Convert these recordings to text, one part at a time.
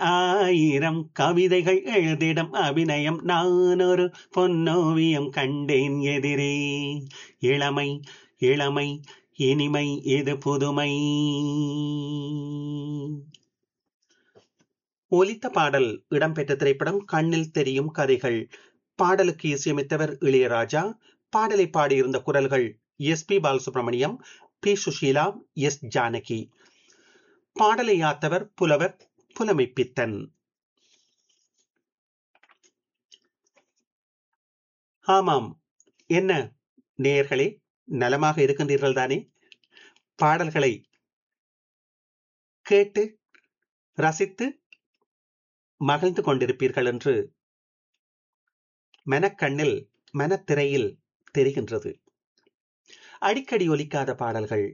ஆயிரம் கவிதைகள் எழுதிடம் அபிநயம் நான் ஒரு பொன்னோவியம் கண்டேன் எதிரே இளமை இளமை இனிமை இது புதுமை ஒலித்த பாடல் இடம்பெற்ற திரைப்படம் கண்ணில் தெரியும் கதைகள் பாடலுக்கு இசையமைத்தவர் இளையராஜா பாடலை பாடியிருந்த குரல்கள் S P Balasubrahmanyam P Susheela S Janaki பாடலை யாத்தவர் புலவர் புலமை பித்தன் ஆமாம் என்ன நேயர்களே நலமாக இருக்கின்றீர்கள் தானே பாடல்களை கேட்டு ரசித்து மகிழ்ந்து கொண்டிருப்பீர்கள் என்று மனக்கண்ணில் மனத்திரையில் தெரிகின்றது அடிக்கடி ஒலிக்காத பாடல்கள்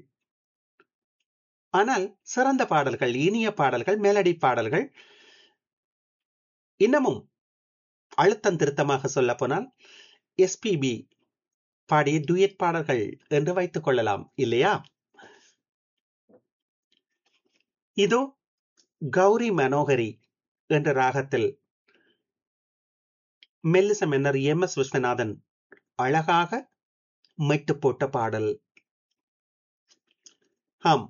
ஆனால் சிறந்த பாடல்கள் இனிய பாடல்கள் மெலடி பாடல்கள் இன்னமும் அழுத்தம் திருத்தமாக சொல்ல போனால் எஸ்பிபி பாடிய டூயட் பாடல்கள் என்று வைத்துக் கொள்ளலாம் இல்லையா இதோ கௌரி மனோகரி என்ற ராகத்தில் மெல்லிச மன்னர் எம் எஸ் விஸ்வநாதன் அழகாக மெட்டு போட்ட பாடல் ஆம்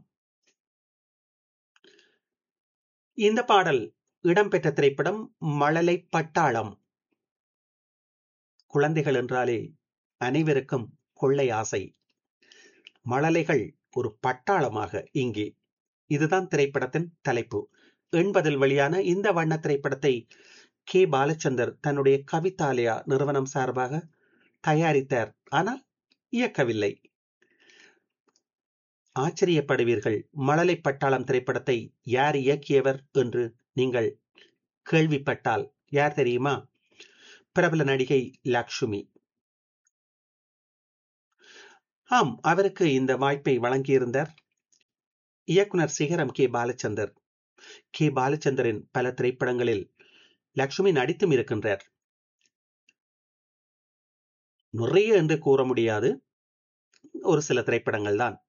இந்த பாடல் இடம்பெற்ற திரைப்படம் மழலை பட்டாளம் குழந்தைகள் என்றாலே அனைவருக்கும் கொள்ளை ஆசை மழலைகள் ஒரு பட்டாளமாக இங்கே இதுதான் திரைப்படத்தின் தலைப்பு எண்பதில் வெளியான இந்த வண்ண திரைப்படத்தை கே பாலச்சந்தர் தன்னுடைய கவிதாலயா நிறுவனம் சார்பாக தயாரித்தார் ஆனால் இயக்கவில்லை ஆச்சரியப்படுவீர்கள் மழலை பட்டாளம் திரைப்படத்தை யார் இயக்கியவர் என்று நீங்கள் கேள்விப்பட்டால் யார் தெரியுமா பிரபல நடிகை லக்ஷ்மி ஆம் அவருக்கு இந்த வாய்ப்பை வழங்கியிருந்தார் இயக்குனர் சிகரம் கே பாலச்சந்தர் கே பாலச்சந்தரின் பல திரைப்படங்களில் லக்ஷ்மி நடித்தும் இருக்கின்றார் நிறைய என்று கூற முடியாது ஒரு சில திரைப்படங்கள் தான்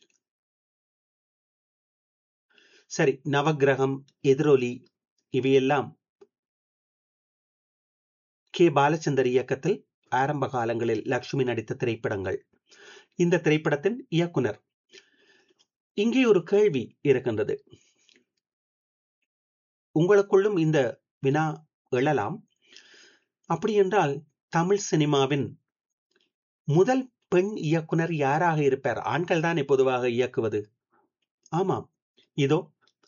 சரி நவகிரகம் எதிரொலி இவையெல்லாம் கே பாலச்சந்தர் இயக்கத்தில் ஆரம்ப காலங்களில் லக்ஷ்மி நடித்த திரைப்படங்கள் இந்த திரைப்படத்தின் இயக்குனர் இங்கே ஒரு கேள்வி இருக்கின்றது உங்களுக்குள்ளும் இந்த வினா எழலாம் அப்படி என்றால் தமிழ் சினிமாவின் முதல் பெண் இயக்குனர் யாராக இருப்பார் ஆண்கள் தான் பொதுவாக இயக்குவது ஆமாம் இதோ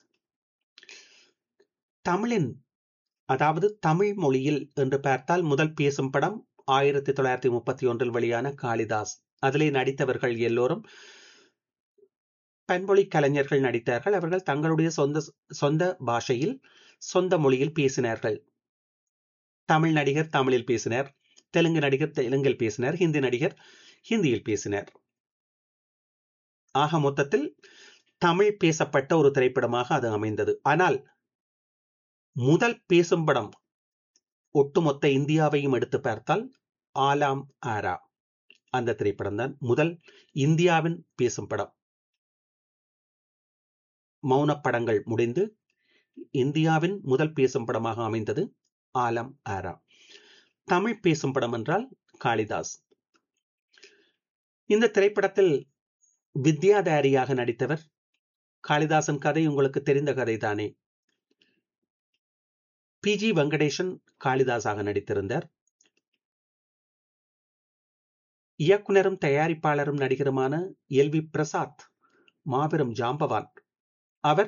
தமிழின் அதாவது தமிழ் மொழியில் என்று பார்த்தால் முதல் பேசும் படம் ஆயிரத்தி தொள்ளாயிரத்தி முப்பத்தி ஒன்றில் வெளியான காளிதாஸ் அதிலே நடித்தவர்கள் எல்லோரும் பண்பொழி கலைஞர்கள் நடித்தார்கள் அவர்கள் தங்களுடைய சொந்த சொந்த பாஷையில் சொந்த மொழியில் பேசினார்கள் தமிழ் நடிகர் தமிழில் பேசினார் தெலுங்கு நடிகர் தெலுங்கில் பேசினார் ஹிந்தி நடிகர் ஹிந்தியில் பேசினார் ஆக மொத்தத்தில் தமிழ் பேசப்பட்ட ஒரு திரைப்படமாக அது அமைந்தது ஆனால் முதல் பேசும் படம் ஒட்டுமொத்த இந்தியாவையும் எடுத்து பார்த்தால் ஆலாம் ஆரா அந்த திரைப்படம் தான் முதல் இந்தியாவின் பேசும் படம் மௌன படங்கள் முடிந்து இந்தியாவின் முதல் பேசும் படமாக அமைந்தது ஆலம் ஆரா தமிழ் பேசும் படம் என்றால் காளிதாஸ் இந்த திரைப்படத்தில் வித்யாதாரியாக நடித்தவர் காளிதாசன் கதை உங்களுக்கு தெரிந்த கதை தானே பி ஜி வெங்கடேசன் காளிதாஸாக நடித்திருந்தார் இயக்குனரும் தயாரிப்பாளரும் நடிகருமான எல் வி பிரசாத் மாபெரும் ஜாம்பவான் அவர்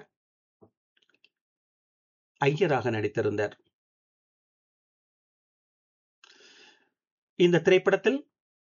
ஐயராக நடித்திருந்தார் இந்த திரைப்படத்தில்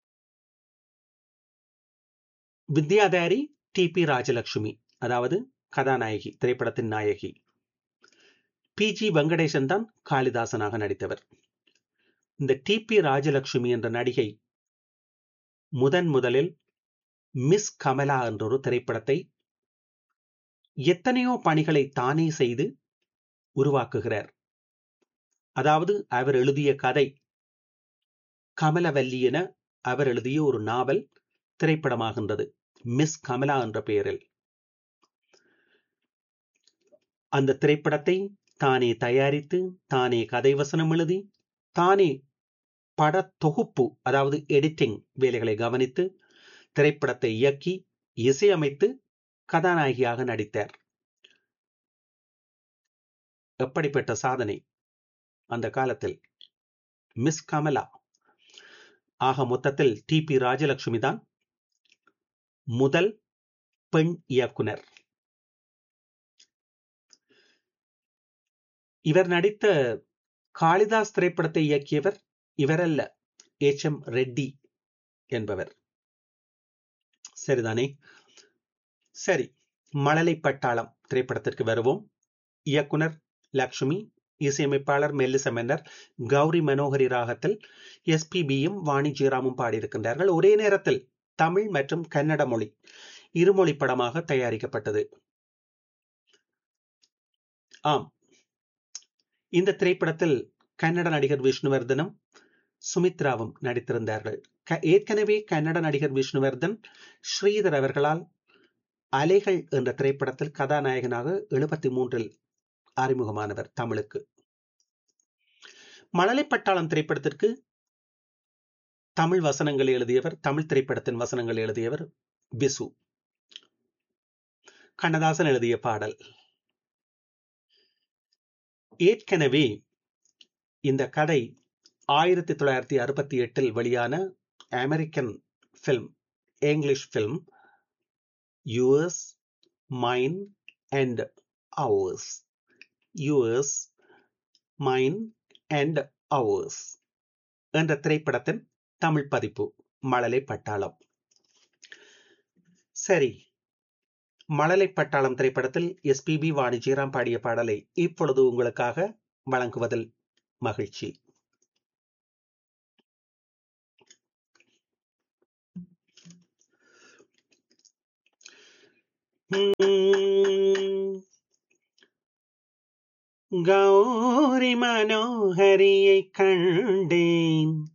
வித்யாதாரி டி பி ராஜலட்சுமி அதாவது கதாநாயகி திரைப்படத்தின் நாயகி பி ஜி வெங்கடேசன் தான் காளிதாசனாக நடித்தவர் இந்த டி பி ராஜலட்சுமி என்ற நடிகை முதன் முதலில் மிஸ் கமலா என்ற ஒரு திரைப்படத்தை எத்தனையோ பணிகளை தானே செய்து உருவாக்குகிறார் அதாவது அவர் எழுதிய கதை கமலவல்லி என அவர் எழுதிய ஒரு நாவல் திரைப்படமாகின்றது மிஸ் கமலா என்ற பெயரில் அந்த திரைப்படத்தை தானே தயாரித்து தானே கதை வசனம் எழுதி தானே பட தொகுப்பு அதாவது எடிட்டிங் வேலைகளை கவனித்து திரைப்படத்தை இயக்கி இசையமைத்து கதாநாயகியாக நடித்தார் எப்படிப்பட்ட சாதனை அந்த காலத்தில் மிஸ் கமலா ஆக மொத்தத்தில் டி பி ராஜலட்சுமி தான் முதல் பெண் இயக்குனர் இவர் நடித்த காளிதாஸ் திரைப்படத்தை இயக்கியவர் இவரல்ல எச் எம் ரெட்டி என்பவர் சரிதானே சரி மழலை பட்டாளம் திரைப்படத்திற்கு வருவோம் இயக்குனர் லக்ஷ்மி இசையமைப்பாளர் மெல்லிச மன்னர் கௌரி மனோகரி ராகத்தில் எஸ்பிபியும் வாணி ஜெயராமும் பாடியிருக்கின்றார்கள் ஒரே நேரத்தில் தமிழ் மற்றும் கன்னட மொழி இருமொழி படமாக தயாரிக்கப்பட்டது ஆம் இந்த திரைப்படத்தில் கன்னட நடிகர் விஷ்ணுவர்தனும் சுமித்ராவும் நடித்திருந்தார்கள் ஏற்கனவே கன்னட நடிகர் விஷ்ணுவர்தன் ஸ்ரீதர் அவர்களால் அலைகள் என்ற திரைப்படத்தில் கதாநாயகனாக எழுபத்தி மூன்றில் அறிமுகமானவர் தமிழுக்கு மழலை பட்டாளம் திரைப்படத்திற்கு தமிழ் வசனங்கள் எழுதியவர் தமிழ் திரைப்படத்தின் வசனங்கள் எழுதியவர் பிசு கண்ணதாசன் எழுதிய பாடல் ஏற்கனவே இந்த கதை ஆயிரத்தி தொள்ளாயிரத்தி அறுபத்தி எட்டில் வெளியான American film English film yours mine and ours yours mine and ours என்ற திரைப்படத்தின் தமிழ் பதிப்பு மழலை பட்டாளம் சரி மழலை பட்டாளம் திரைப்படத்தில் எஸ்பிபி வாணிஜிராம் பாடிய பாடலை இப்பொழுது உங்களுக்காக வழங்குவதில் மகிழ்ச்சி கௌரி மனோஹரியை கண்டேன்